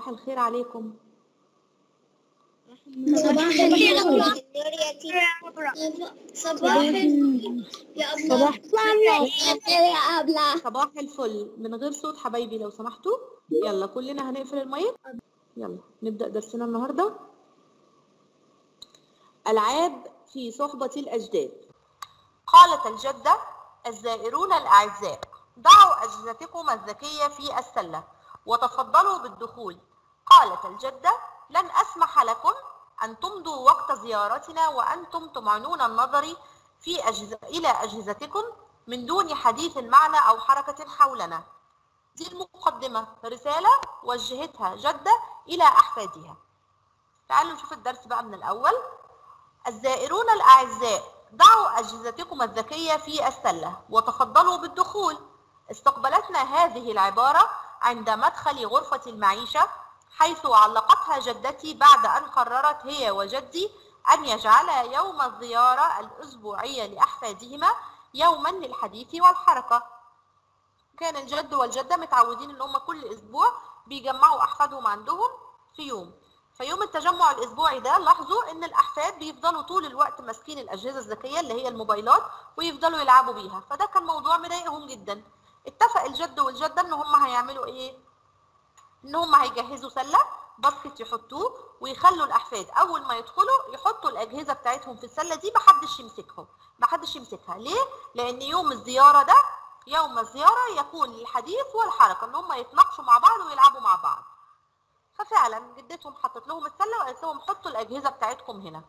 الخير عليكم صباح الخير صباح يا صباح يا أبلة صباح الفل من غير صوت حبايبي لو سمحتوا يلا كلنا هنقفل المايك يلا نبدأ درسنا النهاردة ألعاب في صحبة الأجداد قالت الجدة الزائرون الأعزاء ضعوا أجهزتكم الذكية في السلة وتفضلوا بالدخول قالت الجدة لن أسمح لكم أن تمضوا وقت زيارتنا وأنتم تمعنون النظر في أجهزة إلى أجهزتكم من دون حديث معنا أو حركة حولنا دي المقدمة رسالة وجهتها جدة إلى أحفادها تعالوا نشوف الدرس بقى من الأول الزائرون الأعزاء ضعوا أجهزتكم الذكية في السلة وتفضلوا بالدخول استقبلتنا هذه العبارة عند مدخل غرفة المعيشة حيث علقتها جدتي بعد أن قررت هي وجدي أن يجعلا يوم الزيارة الأسبوعية لأحفادهما يوما للحديث والحركة كان الجد والجدة متعودين ان هم كل اسبوع بيجمعوا احفادهم عندهم في يوم فيوم التجمع الاسبوعي ده لاحظوا ان الاحفاد بيفضلوا طول الوقت ماسكين الاجهزه الذكيه اللي هي الموبايلات ويفضلوا يلعبوا بيها فده كان موضوع مضايقهم جدا اتفق الجد والجده ان هم هيعملوا ايه ان هم هيجهزوا سله باسكت يحطوه ويخلوا الاحفاد اول ما يدخلوا يحطوا الاجهزه بتاعتهم في السله دي محدش يمسكهم محدش يمسكها ليه لان يوم الزياره ده يوم الزيارة يكون للحديث والحركة ان هم يتناقشوا مع بعض ويلعبوا مع بعض ففعلا جدتهم حطت لهم السلة وقالت لهم حطوا الأجهزة بتاعتكم هنا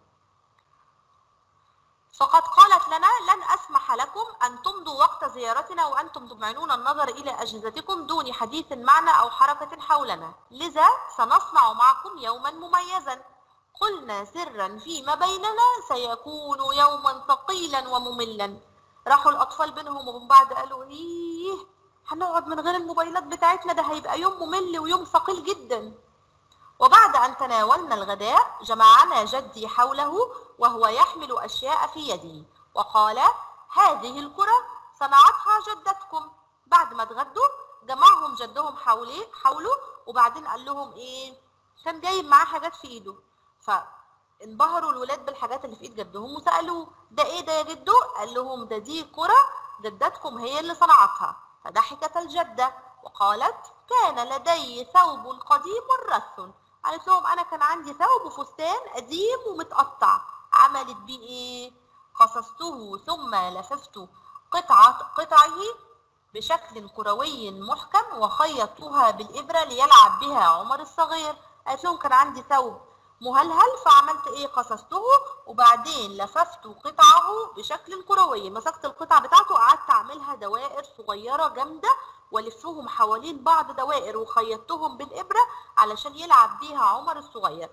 فقد قالت لنا لن أسمح لكم أن تمضوا وقت زيارتنا وأنتم تمعنون النظر إلى أجهزتكم دون حديث معنا أو حركة حولنا لذا سنصنع معكم يوما مميزا قلنا سرا فيما بيننا سيكون يوما ثقيلا ومملا راحوا الاطفال بينهم وبين بعض قالوا ايه هنقعد من غير الموبايلات بتاعتنا ده هيبقى يوم ممل ويوم ثقيل جدا وبعد ان تناولنا الغداء جمعنا جدي حوله وهو يحمل اشياء في يده وقال هذه الكرة صنعتها جدتكم بعد ما اتغدوا جمعهم جدهم حوله حوله وبعدين قال لهم ايه كان جايب معاه حاجات في ايده ف انبهروا الولاد بالحاجات اللي في ايد جدهم وسالوه ده ايه ده يا جدو قال لهم ده دي كرة جدتكم هي اللي صنعتها فضحكت الجدة وقالت كان لدي ثوب قديم رث قالت لهم انا كان عندي ثوب وفستان قديم ومتقطع عملت بيه ايه قصصته ثم لففت قطعة قطعه بشكل كروي محكم وخيطتها بالإبرة ليلعب بها عمر الصغير قالت لهم كان عندي ثوب مهلهل فعملت ايه قصصته وبعدين لففت قطعه بشكل كروي مسكت القطعة بتاعته وقعدت اعملها دوائر صغيرة جامدة والفهم حوالين بعض دوائر وخيطتهم بالابرة علشان يلعب بيها عمر الصغير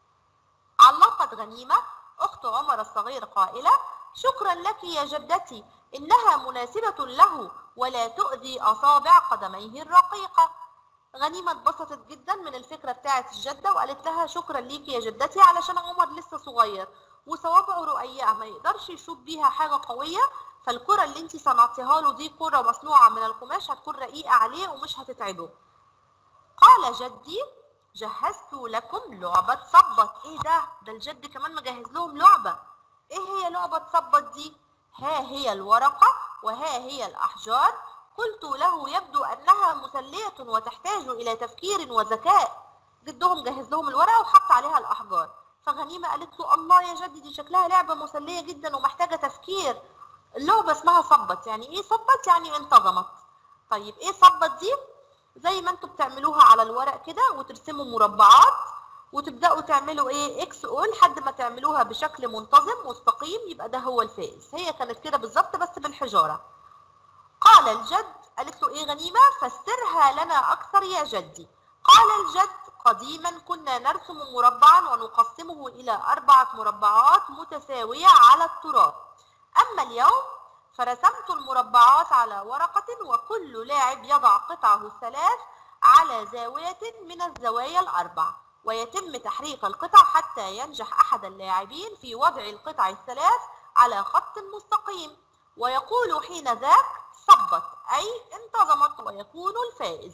علقت غنيمة اخت عمر الصغير قائلة شكرا لك يا جدتي انها مناسبة له ولا تؤذي اصابع قدميه الرقيقة غنيمة اتبسطت جدا من الفكرة بتاعت الجدة وقالت لها شكرا ليكي يا جدتي علشان عمر لسه صغير وصوابعه رقيقة ما يقدرش يشوف بيها حاجة قوية فالكرة اللي انتي صنعتيها له دي كرة مصنوعة من القماش هتكون رقيقة عليه ومش هتتعبه قال جدي جهزت لكم لعبة صبت ايه ده ده الجد كمان مجهز لهم لعبة ايه هي لعبة صبت دي ها هي الورقة وها هي الأحجار قلت له يبدو أنها مسلية وتحتاج إلى تفكير وذكاء جدهم جهز لهم الورقة وحط عليها الأحجار فغنيمة قالت له الله يا جدي دي شكلها لعبة مسلية جدا ومحتاجة تفكير اللعبة اسمها صبت يعني ايه صبت يعني انتظمت طيب ايه صبت دي زي ما انتوا بتعملوها على الورق كده وترسموا مربعات وتبداوا تعملوا ايه اكس او لحد ما تعملوها بشكل منتظم مستقيم يبقى ده هو الفائز هي كانت كده بالظبط بس بالحجاره قال الجد قالت له ايه غنيمه فسرها لنا اكثر يا جدي قال الجد قديما كنا نرسم مربعا ونقسمه الى اربعه مربعات متساويه على التراب اما اليوم فرسمت المربعات على ورقة وكل لاعب يضع قطعه الثلاث على زاوية من الزوايا الأربع ويتم تحريك القطع حتى ينجح أحد اللاعبين في وضع القطع الثلاث على خط مستقيم ويقول حين ذاك صبت أي انتظمت ويكون الفائز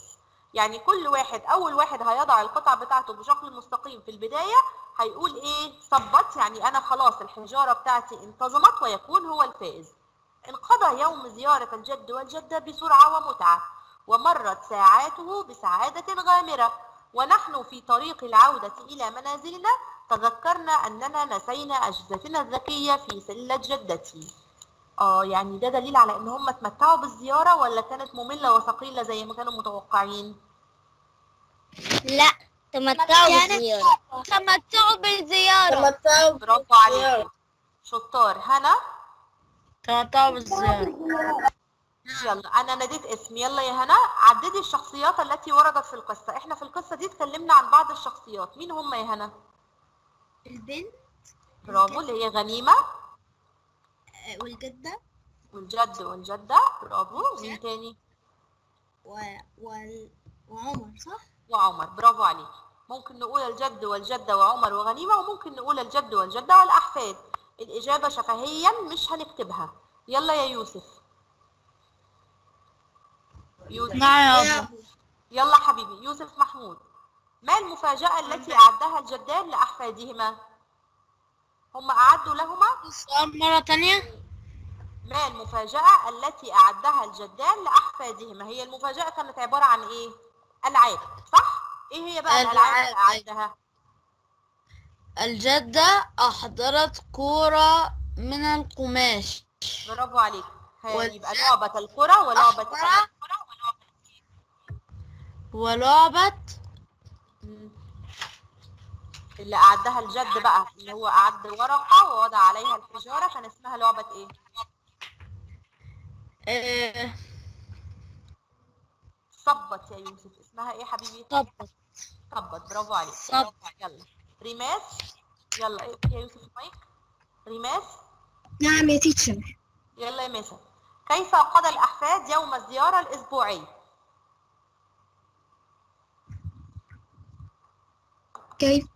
يعني كل واحد اول واحد هيضع القطع بتاعته بشكل مستقيم في البدايه هيقول ايه صبت يعني انا خلاص الحجاره بتاعتي انتظمت ويكون هو الفائز انقضى يوم زياره الجد والجده بسرعه ومتعه ومرت ساعاته بسعاده غامره ونحن في طريق العوده الى منازلنا تذكرنا اننا نسينا اجهزتنا الذكيه في سله جدتي اه يعني ده دليل على ان هم اتمتعوا بالزياره ولا كانت ممله وثقيله زي ما كانوا متوقعين لا تمتعوا بالزيارة تمتعوا بالزيارة تمتعوا برافو عليك شطار هنا تمتعوا بالزيارة يلا انا ناديت اسمي يلا يا هنا عددي الشخصيات التي وردت في القصه احنا في القصه دي اتكلمنا عن بعض الشخصيات مين هم يا هنا البنت برافو اللي هي غنيمه آه، والجدة والجد والجده برافو مين تاني و... وال... وعمر صح؟ وعمر برافو عليك ممكن نقول الجد والجدة وعمر وغنيمة وممكن نقول الجد والجدة والأحفاد الإجابة شفهيا مش هنكتبها يلا يا يوسف يوسف نعم يا أبلة يلا حبيبي يوسف محمود ما المفاجأة التي أعدها الجدان لأحفادهما هم أعدوا لهما السؤال مرة تانية ما المفاجأة التي أعدها الجدان لأحفادهما هي المفاجأة كانت عبارة عن إيه ألعاب صح إيه هي بقى الألعاب اللي ألعاب. أعدها الجدة أحضرت كورة من القماش برافو عليك ها، وال- يبقى لعبة الكرة ولعبة أحضر. الكرة ولعبة مم. اللي أعدها الجد بقى اللي هو أعد ورقة ووضع عليها الحجارة كان اسمها لعبة إيه؟ آه، صبت يا يوسف اسمها إيه حبيبي؟ صبت صبت برافو عليك صبت. يلا ريماس يلا إيه يا يوسف المايك ريماس نعم يا تيتشر يلا يا ميسا كيف قضى الأحفاد يوم الزيارة الأسبوعي؟ كيف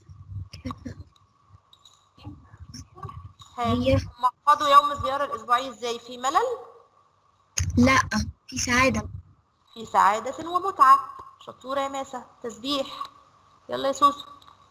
ها، هي- هم قضوا يوم الزيارة الأسبوعي إزاي؟ في ملل؟ لا في سعادة في سعادة ومتعة شطورة يا ماسة تسبيح يلا يا سوسو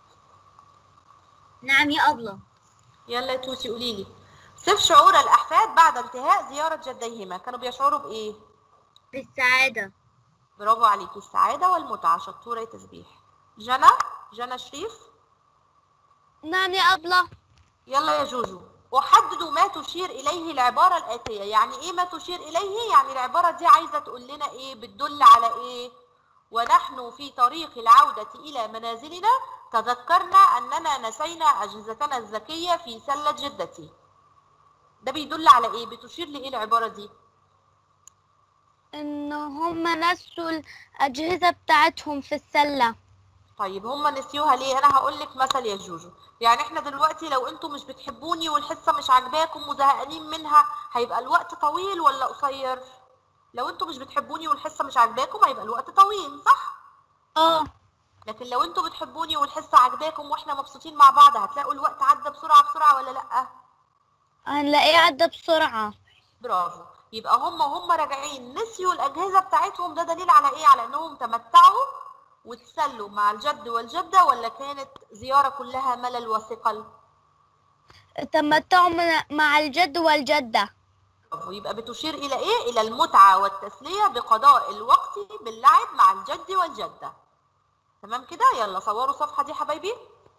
نعم يا أبلة يلا يا توسي قولي لي صف شعور الأحفاد بعد انتهاء زيارة جديهما كانوا بيشعروا بإيه؟ بالسعادة برافو عليكي السعادة والمتعة شطورة يا تسبيح جنى جنى شريف نعم يا أبلة يلا يا جوجو أحدد ما تشير إليه العبارة الآتية يعني إيه ما تشير إليه يعني العبارة دي عايزة تقول لنا إيه بتدل على إيه ونحن في طريق العودة إلى منازلنا تذكرنا أننا نسينا أجهزتنا الذكية في سلة جدتي ده بيدل على إيه بتشير لإيه العبارة دي إن هم نسوا الأجهزة بتاعتهم في السلة طيب هم نسيوها ليه انا هقول لك مثل يا جوجو يعني احنا دلوقتي لو انتوا مش بتحبوني والحصه مش عاجباكم وزهقانين منها هيبقى الوقت طويل ولا قصير لو انتوا مش بتحبوني والحصه مش عاجباكم هيبقى الوقت طويل صح اه لكن لو انتوا بتحبوني والحصه عاجباكم واحنا مبسوطين مع بعض هتلاقوا الوقت عدى بسرعه بسرعه ولا لا هنلاقيه عدى بسرعة برافو يبقى هم هم راجعين نسيوا الاجهزه بتاعتهم ده دليل على ايه على انهم تمتعوا وتسلوا مع الجد والجده ولا كانت زياره كلها ملل وثقل تمتعوا من- مع الجد والجدة برافو. يبقى بتشير إلى إيه؟ إلى المتعة والتسلية بقضاء الوقت باللعب مع الجد والجدة. تمام كده؟ يلا صوروا الصفحة دي حبايبي.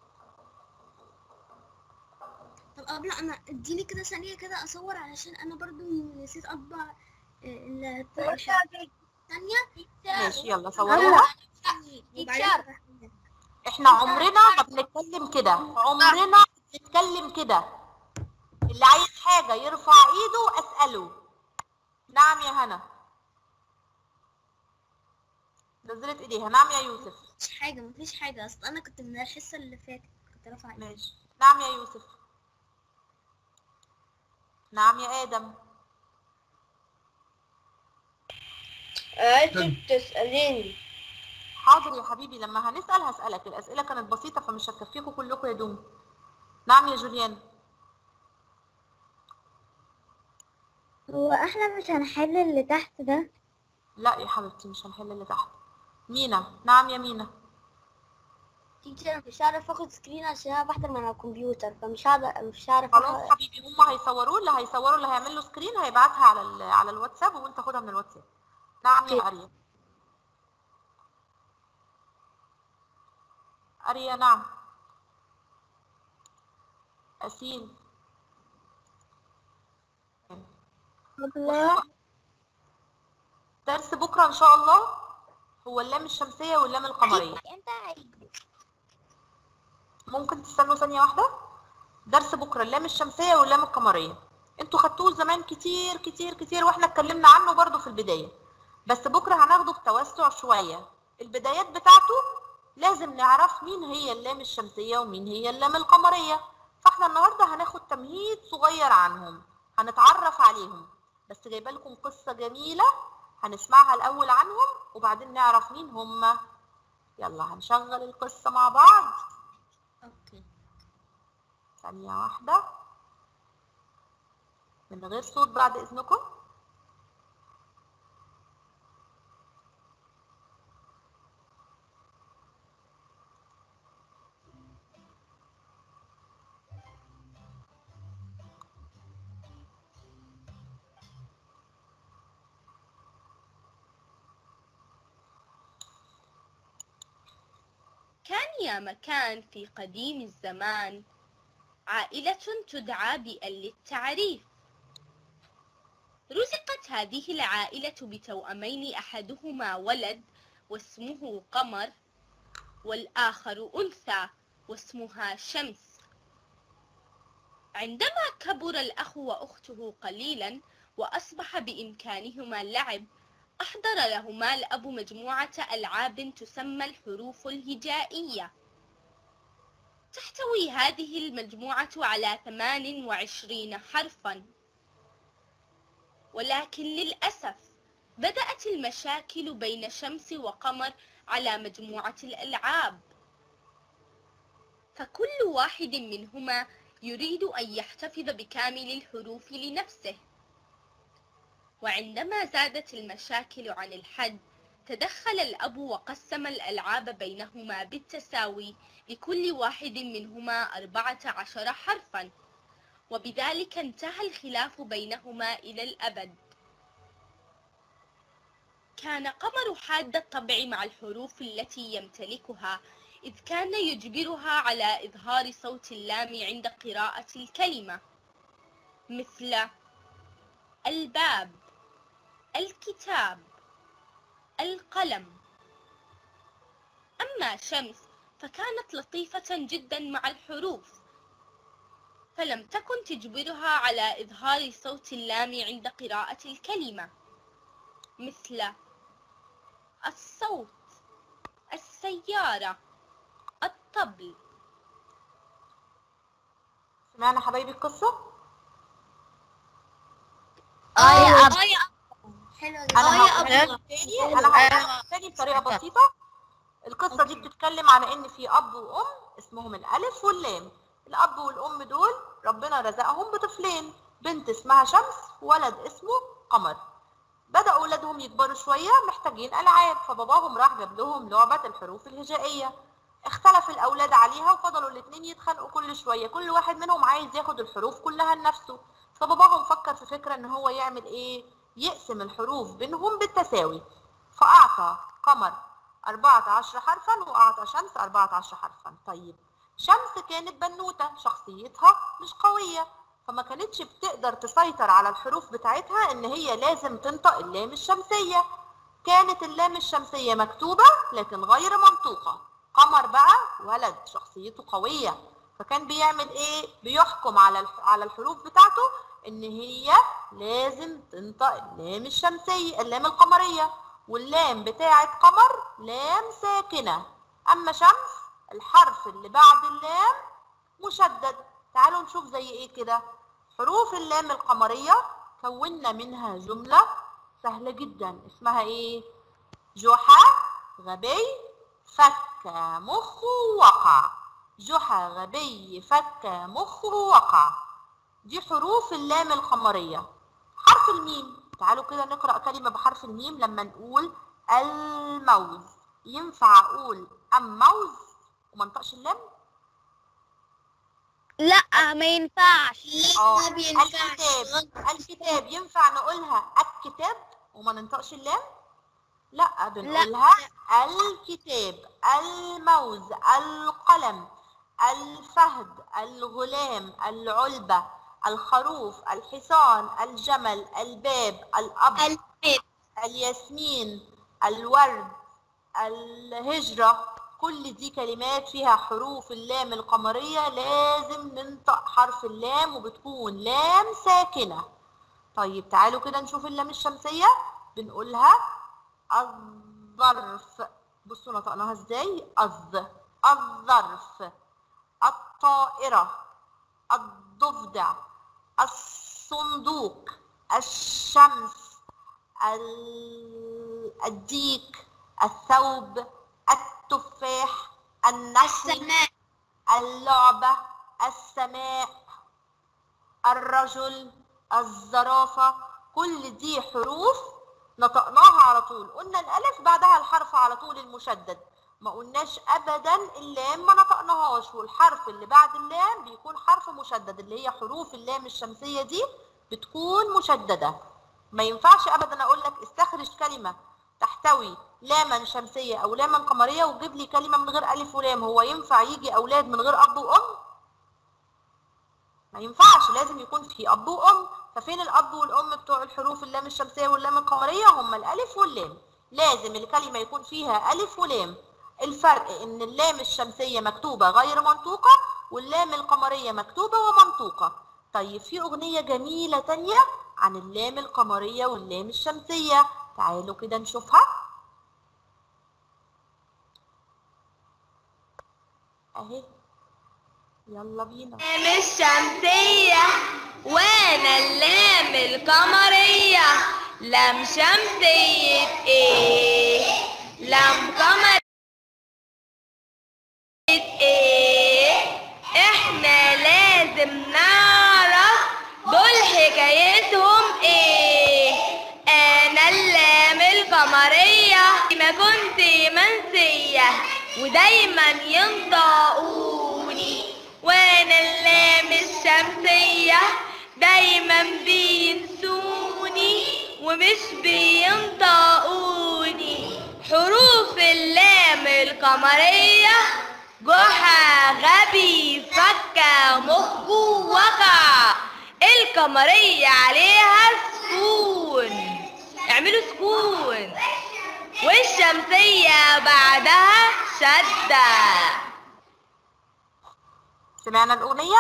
طب أبلة أنا اديني كده ثانية كده أصور علشان أنا برضو نسيت أطبع ال- الثانية ماشي يلا صوروها. وبعدين إحنا عمرنا ما بنتكلم كده، عمرنا ما بنتكلم كده. اللي عايز حاجة يرفع إيده أسأله. نعم يا هنا. نزلت إيديها، نعم يا يوسف. مفيش حاجة مفيش حاجة أصل أنا كنت من الحصة اللي فاتت كنت رافعة إيدي. ماشي. نعم يا يوسف. نعم يا آدم. انت بتسأليني حاضر يا حبيبي لما هنسأل هسألك الأسئلة كانت بسيطة فمش هتكفيكم كلكم يا دوم نعم يا جوليان هو احنا مش هنحل اللي تحت ده لا يا حبيبتي مش هنحل اللي تحت مينا نعم يا مينا تيجي مش هعرف اخد سكرين عشان انا بحضر من الكمبيوتر فمش هعرف مش هعرف خلاص حبيبي هم هيصوروه اللي هيصوروا اللي هيعمل له سكرين هيبعتها على ال- على الواتساب وانت خدها من الواتساب نعم يا أوكي. اريا اريا نعم اسيل الله درس بكره ان شاء الله هو اللام الشمسيه واللام القمريه انت ممكن تستنوا ثانيه واحده درس بكره اللام الشمسيه واللام القمريه انتوا خدتوه زمان كتير كتير كتير واحنا اتكلمنا عنه برضو في البدايه بس بكره هناخده بتوسع شويه البدايات بتاعته لازم نعرف مين هي اللام الشمسيه ومين هي اللام القمريه فاحنا النهارده هناخد تمهيد صغير عنهم هنتعرف عليهم بس جايبه لكم قصه جميله هنسمعها الاول عنهم وبعدين نعرف مين هم يلا هنشغل القصه مع بعض اوكي ثانية واحدة من غير صوت بعد إذنكم كان يا مكان في قديم الزمان عائلة تدعى بأل للتعريف رزقت هذه العائلة بتوأمين أحدهما ولد واسمه قمر والآخر أنثى واسمها شمس عندما كبر الأخ وأخته قليلا وأصبح بإمكانهما اللعب أحضر لهما الأب مجموعة ألعاب تسمى الحروف الهجائية تحتوي هذه المجموعة على 28 حرفا ولكن للأسف بدأت المشاكل بين شمس وقمر على مجموعة الألعاب فكل واحد منهما يريد أن يحتفظ بكامل الحروف لنفسه وعندما زادت المشاكل عن الحد تدخل الأب وقسم الألعاب بينهما بالتساوي لكل واحد منهما أربعة عشر حرفا وبذلك انتهى الخلاف بينهما إلى الأبد كان قمر حاد الطبع مع الحروف التي يمتلكها إذ كان يجبرها على إظهار صوت اللام عند قراءة الكلمة مثل الباب الكتاب القلم أما شمس فكانت لطيفة جدا مع الحروف فلم تكن تجبرها على إظهار صوت اللام عند قراءة الكلمة مثل الصوت السيارة الطبل سمعنا حبايبي القصة اه يا اب حلو أنا جدا هقولها تاني أنا هقولها تاني بطريقة بسيطة القصة دي بتتكلم على إن في أب وأم اسمهم الألف واللام الأب والأم دول ربنا رزقهم بطفلين بنت اسمها شمس ولد اسمه قمر بدأ أولادهم يكبروا شوية محتاجين ألعاب فباباهم راح جاب لهم لعبة الحروف الهجائية اختلف الأولاد عليها وفضلوا الاتنين يتخانقوا كل شوية كل واحد منهم عايز ياخد الحروف كلها لنفسه فباباهم فكر في فكرة إن هو يعمل إيه يقسم الحروف بينهم بالتساوي فأعطى قمر 14 حرفا وأعطى شمس 14 حرفا طيب شمس كانت بنوتة شخصيتها مش قوية فما كانتش بتقدر تسيطر على الحروف بتاعتها ان هي لازم تنطق اللام الشمسية كانت اللام الشمسية مكتوبة لكن غير منطوقة قمر بقى ولد شخصيته قوية فكان بيعمل ايه بيحكم على الح- على الحروف بتاعته ان هي لازم تنطق اللام الشمسية اللام القمرية واللام بتاعت قمر لام ساكنة اما شمس الحرف اللي بعد اللام مشدد تعالوا نشوف زي ايه كده حروف اللام القمرية كونا منها جملة سهلة جدا اسمها ايه جحا غبي فك مخه وقع جحا غبي فك مخه وقع دي حروف اللام القمرية حرف الميم تعالوا كده نقرأ كلمة بحرف الميم لما نقول الموز ينفع اقول ام موز وما انطقش اللام لا ما ينفعش اه ما بينفعش الكتاب الكتاب ينفع نقولها الكتاب وما ننطقش اللام لا بنقولها الكتاب الموز القلم الفهد الغلام العلبة الخروف الحصان الجمل الباب الأب الباب. الياسمين الورد الهجرة كل دي كلمات فيها حروف اللام القمرية لازم ننطق حرف اللام وبتكون لام ساكنة طيب تعالوا كده نشوف اللام الشمسية بنقولها الظرف بصوا نطقناها ازاي الظ الظرف الطائرة الضفدع الصندوق الشمس ال- الديك الثوب التفاح النحل السماء اللعبة السماء الرجل الزرافة كل دي حروف نطقناها على طول قلنا الألف بعدها الحرف على طول المشدد ما قلناش أبدا اللام ما نطقناهاش والحرف اللي بعد اللام بيكون حرف مشدد اللي هي حروف اللام الشمسية دي بتكون مشددة ما ينفعش أبدا أقول لك استخرج كلمة تحتوي لاما شمسية أو لاما قمرية وجيب لي كلمة من غير ألف ولام هو ينفع يجي أولاد من غير أب وأم؟ ما ينفعش لازم يكون في أب وأم ففين الأب والأم بتوع الحروف اللام الشمسية واللام القمرية هم الألف واللام لازم الكلمة يكون فيها ألف ولام الفرق إن اللام الشمسية مكتوبة غير منطوقة واللام القمرية مكتوبة ومنطوقة طيب في أغنية جميلة تانية عن اللام القمرية واللام الشمسية تعالوا كده نشوفها أهي يلا بينا اللام الشمسية وانا اللام القمرية لام شمسية ايه لام قمرية ايه احنا لازم نعرف دول حكايتهم ايه انا اللام القمرية ما كنت منسية ودايما ينطقوني وانا اللام الشمسية دايما بينسوني ومش بينطقوني حروف اللام القمرية جحا غبي فكة مخه وقع القمرية عليها سكون اعملوا سكون والشمسية بعدها شدة سمعنا الأغنية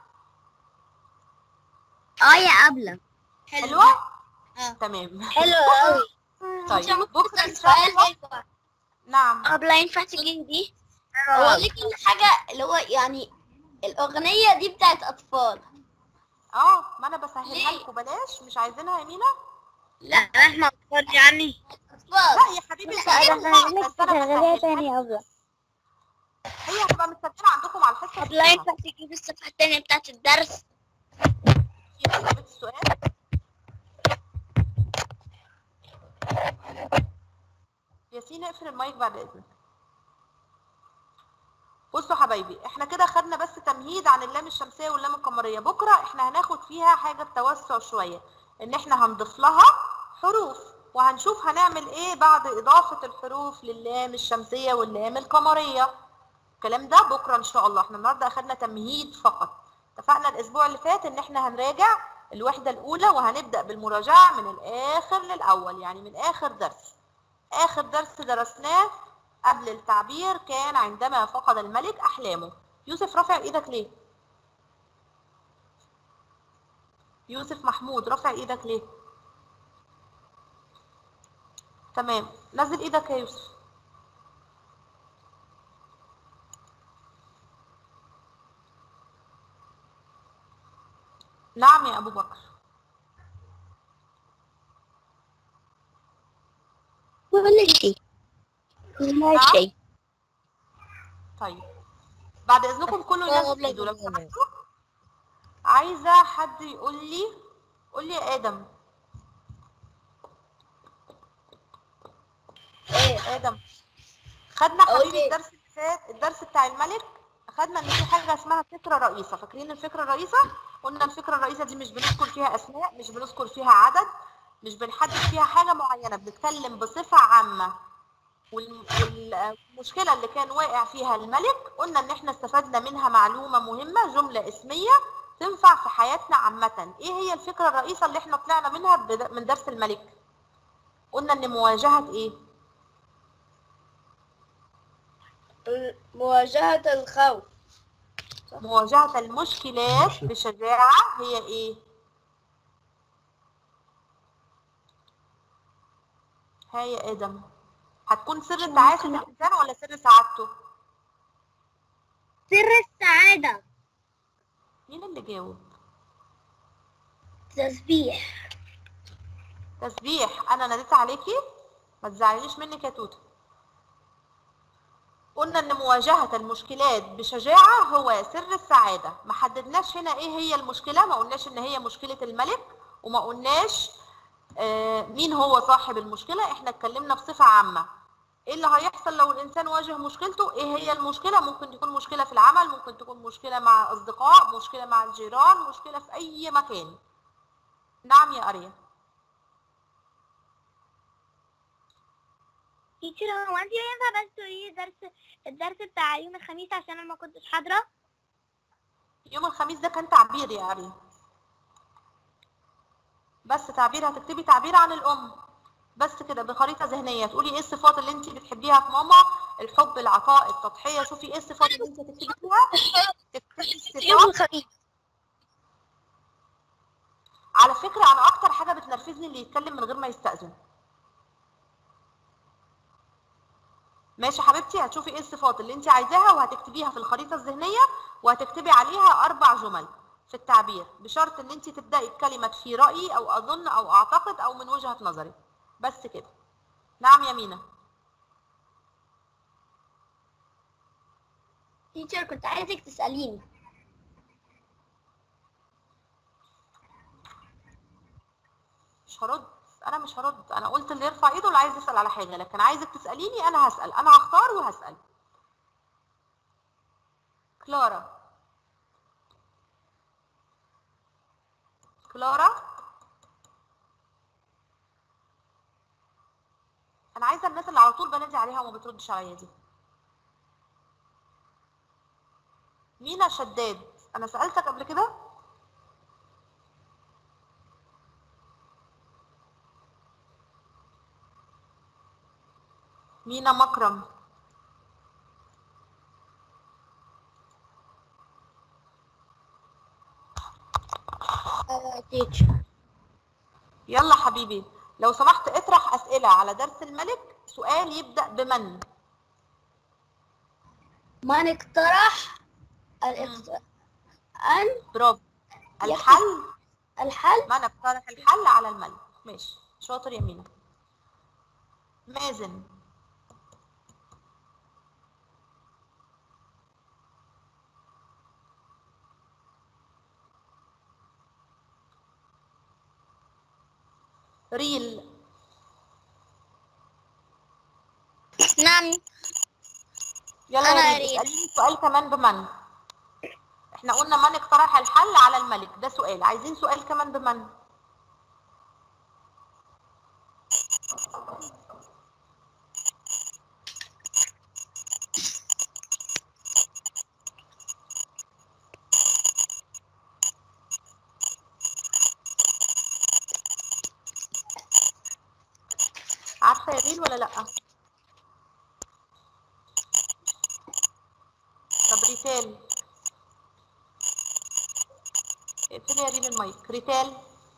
اه يا أبلة حلوة؟ آه. تمام حلو قوي طيب بكرة إن شاء الله نعم أبلة ينفع تجيب دي؟ أقول لك الحاجة اللي هو يعني الأغنية دي بتاعت أطفال اه ما أنا بسهلها ليه؟ لكم بلاش مش عايزينها يا مينا؟ لا احنا أطفال يعني أطفال لا يا حبيبي لا، سهلها أنا بس هعملك أنا تشغليها بسهلها. تاني يا أبلة هي هتبقى مسجلة عندكم على الحصة أبلة كلها. ينفع تجيب الصفحة التانية بتاعت الدرس؟ في إجابة السؤال ياسين اقفل المايك بعد إذنك بصوا حبايبي احنا كده خدنا بس تمهيد عن اللام الشمسية واللام القمرية بكرة احنا هناخد فيها حاجة توسع شوية ان احنا هنضيف لها حروف وهنشوف هنعمل ايه بعد اضافة الحروف للام الشمسية واللام القمرية الكلام ده بكرة ان شاء الله احنا النهاردة اخدنا تمهيد فقط اتفقنا الاسبوع اللي فات ان احنا هنراجع الوحدة الاولى وهنبدأ بالمراجعة من الاخر للاول يعني من اخر درس اخر درس درسناه قبل التعبير كان عندما فقد الملك احلامه يوسف رافع ايدك ليه يوسف محمود رافع ايدك ليه تمام نزل ايدك يا يوسف نعم يا ابو بكر كل شيء كل نعم. شيء طيب بعد اذنكم كله ينزل ايده لو سمحتوا عايزه حد يقول لي قول لي يا ادم ايه ادم خدنا حبيبي أوكي. الدرس اللي فات الدرس بتاع الملك خدنا ان في حاجه اسمها فكره رئيسه فاكرين الفكره الرئيسه قلنا الفكره الرئيسه دي مش بنذكر فيها اسماء مش بنذكر فيها عدد مش بنحدد فيها حاجه معينه بنتكلم بصفه عامه والم- والمشكله اللي كان واقع فيها الملك قلنا ان احنا استفدنا منها معلومه مهمه جمله اسميه تنفع في حياتنا عامه ايه هي الفكره الرئيسه اللي احنا طلعنا منها بد- من درس الملك قلنا ان مواجهه ايه مواجهة الخوف مواجهة المشكلات بشجاعة هي ايه؟ ها يا ادم هتكون سر تعاسة الانسان ولا سر سعادته؟ سر السعادة مين اللي جاوب؟ تسبيح تسبيح انا ناديت عليكي ما تزعليش منك يا توته قلنا ان مواجهة المشكلات بشجاعة هو سر السعادة ما حددناش هنا ايه هي المشكلة ما قلناش ان هي مشكلة الملك وما قلناش آه، مين هو صاحب المشكلة احنا اتكلمنا بصفة عامة ايه اللي هيحصل لو الانسان واجه مشكلته ايه هي المشكلة ممكن تكون مشكلة في العمل ممكن تكون مشكلة مع اصدقاء مشكلة مع الجيران مشكلة في اي مكان نعم يا اريا تيتشر هو انت ينفع بس تقولي درس الدرس بتاع يوم الخميس عشان انا ما كنتش حاضرة يوم الخميس ده كان تعبير يا اريا بس تعبير هتكتبي تعبير عن الام بس كده بخريطه ذهنيه تقولي ايه الصفات اللي انت بتحبيها في ماما الحب العطاء التضحيه شوفي ايه الصفات اللي انت هتكتبي فيها تكتبي يوم الصفات الخميس على فكره انا اكتر حاجه بتنرفزني اللي يتكلم من غير ما يستاذن ماشي يا حبيبتي هتشوفي ايه الصفات اللي انت عايزاها وهتكتبيها في الخريطه الذهنيه وهتكتبي عليها اربع جمل في التعبير بشرط ان انت تبداي بكلمه في رايي او اظن او اعتقد او من وجهه نظري بس كده نعم يا مينا تيتشر كنت عايزك تسأليني مش هرد انا مش هرد انا قلت اللي يرفع ايده اللي عايز يسال على حاجه لكن عايزك تساليني انا هسال انا هختار وهسال كلارا كلارا انا عايزه الناس اللي على طول بنادي عليها وما بتردش عليا دي مينا شداد انا سالتك قبل كده مينا مكرم تيتشر يلا حبيبي لو سمحت اطرح اسئله على درس الملك سؤال يبدا بمن من اقترح الاقت... أن برافو يا الحل الحل من اقترح الحل على الملك ماشي شاطر يا مينا مازن ريل نعم يلا أنا يا ريل ريل. اسأليني سؤال كمان بمن احنا قلنا من اقترح الحل على الملك ده سؤال عايزين سؤال كمان بمن عارفة يا ريل ولا لأ؟ طب ريتال اقفلي يا ريل المايك ريتال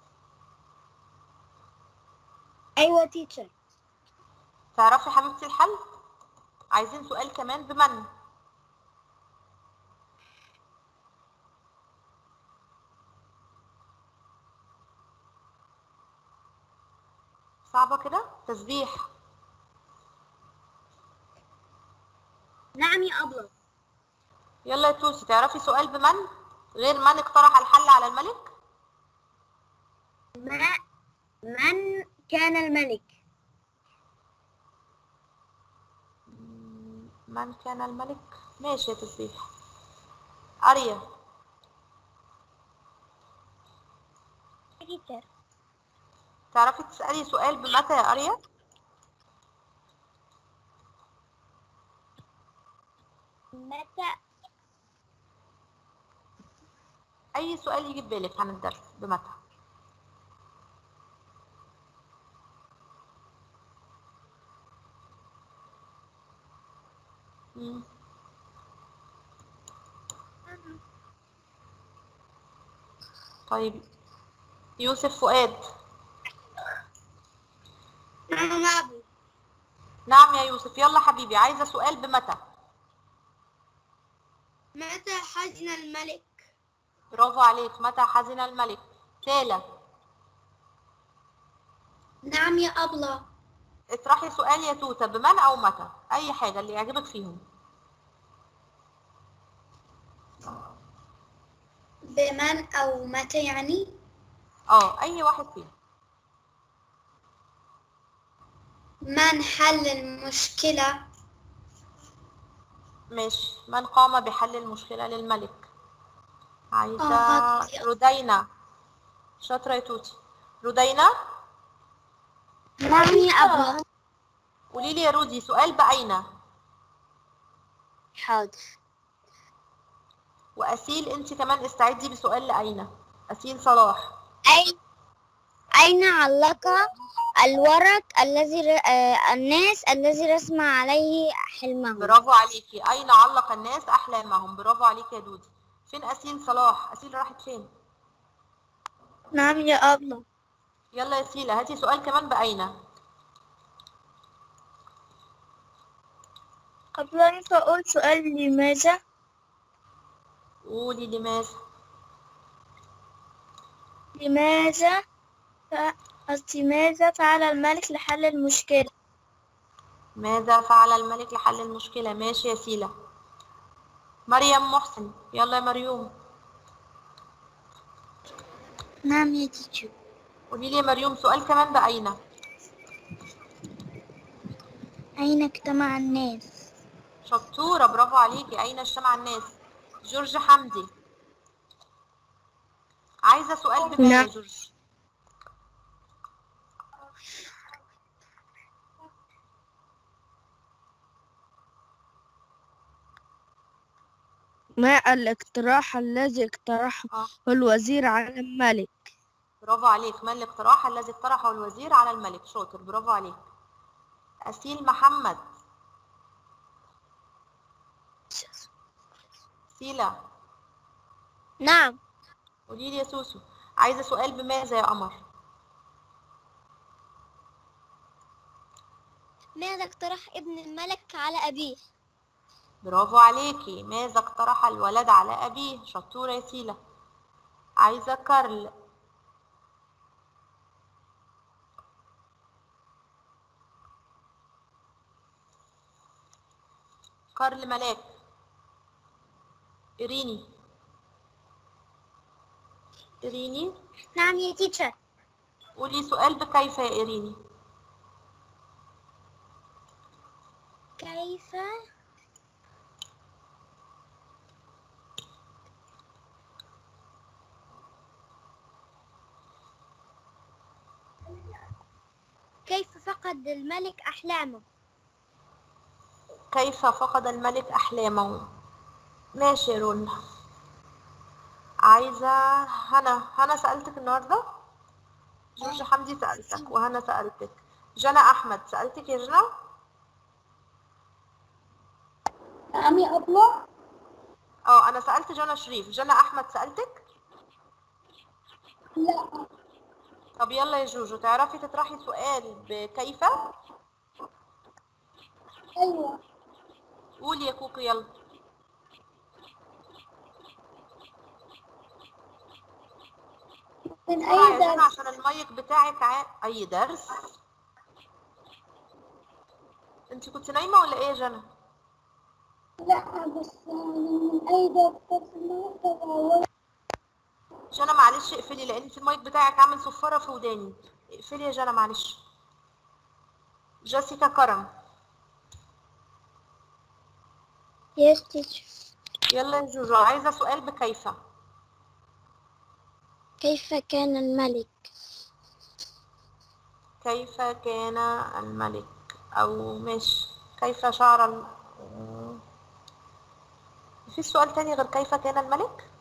ايوه تيتشر تعرفي حبيبتي الحل؟ عايزين سؤال كمان بمن؟ صعبة كده؟ تسبيح نعم يا أبلة يلا يا توسي تعرفي سؤال بمن؟ غير من اقترح الحل على الملك؟ ما من كان الملك من كان الملك ماشي يا تسبيح أريا تعرفي تسألي سؤال بمتى يا أريا متى أي سؤال يجي في بالك عن الدرس بمتى مم. طيب يوسف فؤاد نعم نعم يا يوسف يلا حبيبي عايزة سؤال بمتى متى حزن الملك برافو عليك متى حزن الملك تالا نعم يا أبلة اطرحي سؤال يا توتة بمن أو متى أي حاجة اللي يعجبك فيهم بمن أو متى يعني اه أي واحد فيهم من حل المشكلة ماشي من قام بحل المشكلة للملك عايزة آه، هاتي. ردينا شاطرة يا توتي ردينا نعم يا أبلة قولي لي يا رودي سؤال بأين حاضر وأسيل أنت كمان استعدي بسؤال لأين أسيل صلاح أي أين علق الورق الذي ر... آه الناس الذي رسم عليه حلمه برافو عليكي أين علق الناس أحلامهم برافو عليكي يا دودي فين أسيل صلاح أسيل راحت فين نعم يا أبلة يلا يا سيلة هاتي سؤال كمان بأين قبل أن أقول سؤال لماذا قولي لماذا لماذا ف... قصدي ماذا فعل الملك لحل المشكلة ماذا فعل الملك لحل المشكلة ماشي يا سيلة مريم محسن يلا يا مريوم نعم يا تيتشو قولي لي يا مريوم سؤال كمان بأين أين اجتمع الناس شطورة برافو عليكي أين اجتمع الناس جورج حمدي عايزة سؤال بما يا نعم. جورج ما الاقتراح الذي اقترحه آه. الوزير على الملك برافو عليك ما الاقتراح الذي اقترحه الوزير على الملك شاطر برافو عليك أسيل محمد سيلة نعم قولي لي يا سوسو عايزة سؤال بماذا يا قمر ماذا اقترح ابن الملك على أبيه برافو عليكي ماذا اقترح الولد على أبيه شطورة يا سيلة عايزة كارل كارل ملاك إريني إريني نعم يا تيتشر قولي سؤال بكيف يا إريني كيف كيف فقد الملك أحلامه كيف فقد الملك أحلامه ماشي يا رونا عايزة هنا هنا سألتك النهاردة جورج حمدي سألتك وهنا سألتك جنى أحمد سألتك يا جنى نعم يا أبلة اه أنا سألت جنى شريف جنى أحمد سألتك لا طب يلا يا جوجو تعرفي تطرحي سؤال بكيف أيوة قولي يا كوكو يلا من بسرعة أي يا جنى درس عشان المايك بتاعك ع... أي درس انت كنت نايمة ولا ايه يا جنى لا بس من أي درس النهاردة جنى معلش اقفلي لان انت المايك بتاعك عامل صفارة في وداني اقفلي يا جنى معلش جيسيكا كرم Yes, teacher. يلا يا جوجو عايزة سؤال بكيف كيف كان الملك كيف كان الملك أو مش كيف شعر ال... في سؤال تاني غير كيف كان الملك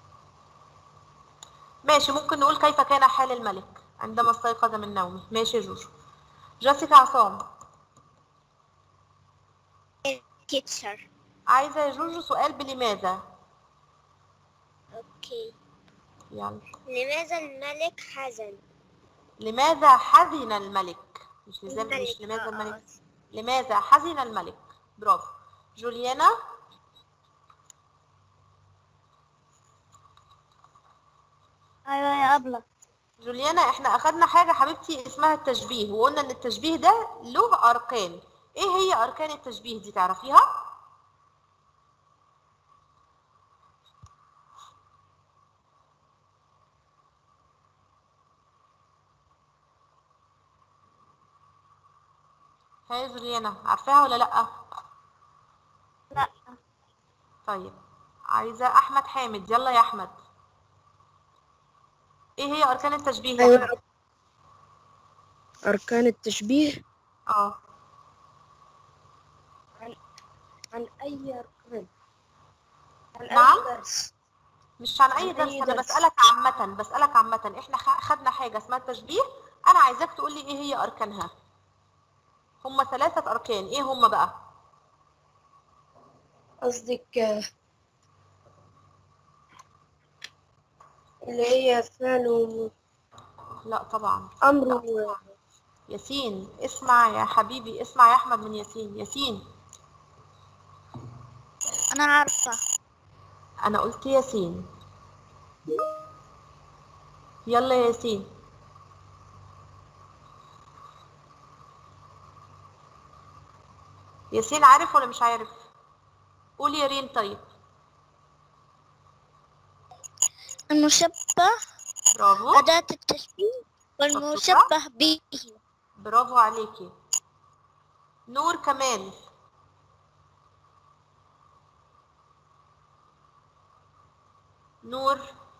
ماشي ممكن نقول كيف كان حال الملك عندما استيقظ من نومه ماشي يا جوجو جيسيكا عصام teacher عايزة يا جوجو سؤال بلماذا okay يلا لماذا الملك حزن لماذا حزن الملك مش لزم مش الملك، لماذا آه، الملك لماذا حزن الملك برافو جوليانا ايوه يا ابله جوليانا احنا اخدنا حاجة حبيبتي اسمها التشبيه وقلنا ان التشبيه ده له اركان ايه هي اركان التشبيه دي تعرفيها هاي جوليانا عارفاها ولا لا لا طيب عايزة احمد حامد يلا يا احمد ايه هي اركان التشبيه يا أيوة. أحمد؟ أركان التشبيه اه عن أي أركان عن نعم. أي درس مش عن اي عن درس أي انا درس. بسالك عامه بسالك عامه احنا خ- خدنا حاجه اسمها التشبيه انا عايزاك تقول لي ايه هي اركانها هم ثلاثه اركان ايه هم بقى قصدك آه، اللي هي فعل و- لا طبعا أمر و- ياسين اسمع يا حبيبي اسمع يا احمد من ياسين ياسين انا عارفه انا قلت ياسين يلا يا ياسين ياسين عارف ولا مش عارف قول يا ريم طيب المشبه برافو أداة التشبيه والمشبه به برافو عليكي نور كمال نور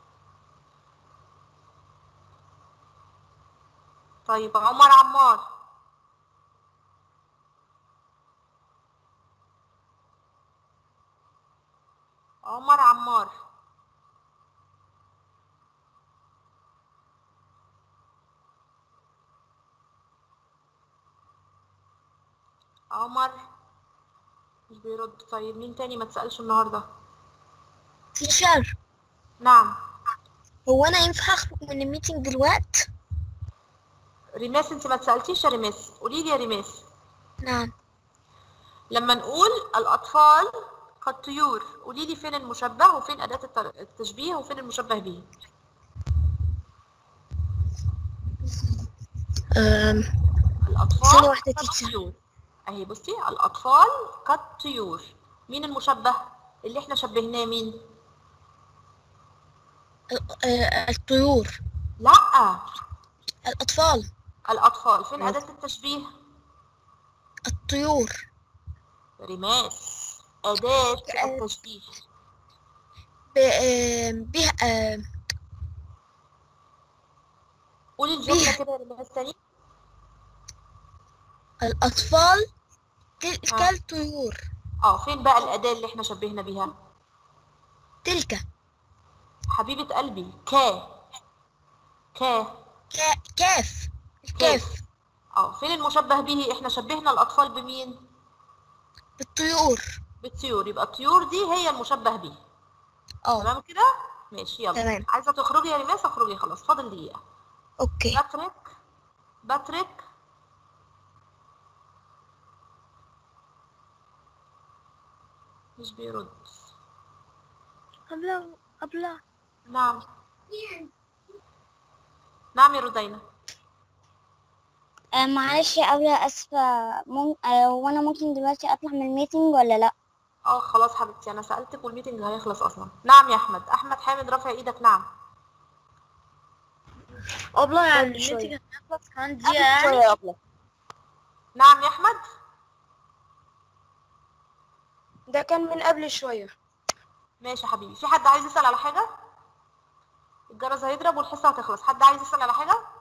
طيب عمر عمار عمر عمار عمر مش بيرد طيب مين تاني ما تسألش النهاردة تيشر نعم هو انا ينفع اخرج من الميتنج دلوقتي ريماس انت ما تسألتيش يا ريماس قولي لي يا ريماس نعم لما نقول الأطفال كالطيور قولي لي فين المشبه وفين أداة التر- التشبيه وفين المشبه به أم. الأطفال ثانية واحدة تيتشر. كالطيور أهي بصي الأطفال كالطيور مين المشبه اللي احنا شبهناه مين آه، الطيور لا الأطفال الأطفال فين أداة التشبيه الطيور ريماس أداة التشبيه ب- آم، به آم، قولي الجملة كده يا ريماس تاني الأطفال تل- آه. كالطيور اه فين بقى الأداة اللي احنا شبهنا بيها تلك حبيبة قلبي كا كا كا- كاف الكاف اه فين المشبه به احنا شبهنا الأطفال بمين بالطيور بالطيور يبقى الطيور دي هي المشبه به اه تمام كده ماشي يلا تمام. عايزة تخرجي يا ريماس اخرجي خلاص فاضل دقيقة اوكي باتريك باتريك مش بيرد أبلة أبلة نعم نعم يا رودينا آه معلش يا أبلة أسفة مم... آه وأنا ممكن دلوقتي أطلع من الميتنج ولا لأ؟ اه خلاص حبيبتي انا سألتك والميتنج هيخلص اصلا نعم يا احمد احمد حامد رافع ايدك نعم أبلة يعني الميتنج هنخلص كمان نعم يا احمد ده كان من قبل شوية ماشي يا حبيبي في حد عايز يسأل على حاجة الجرس هيضرب والحصة هتخلص حد عايز يسأل على حاجة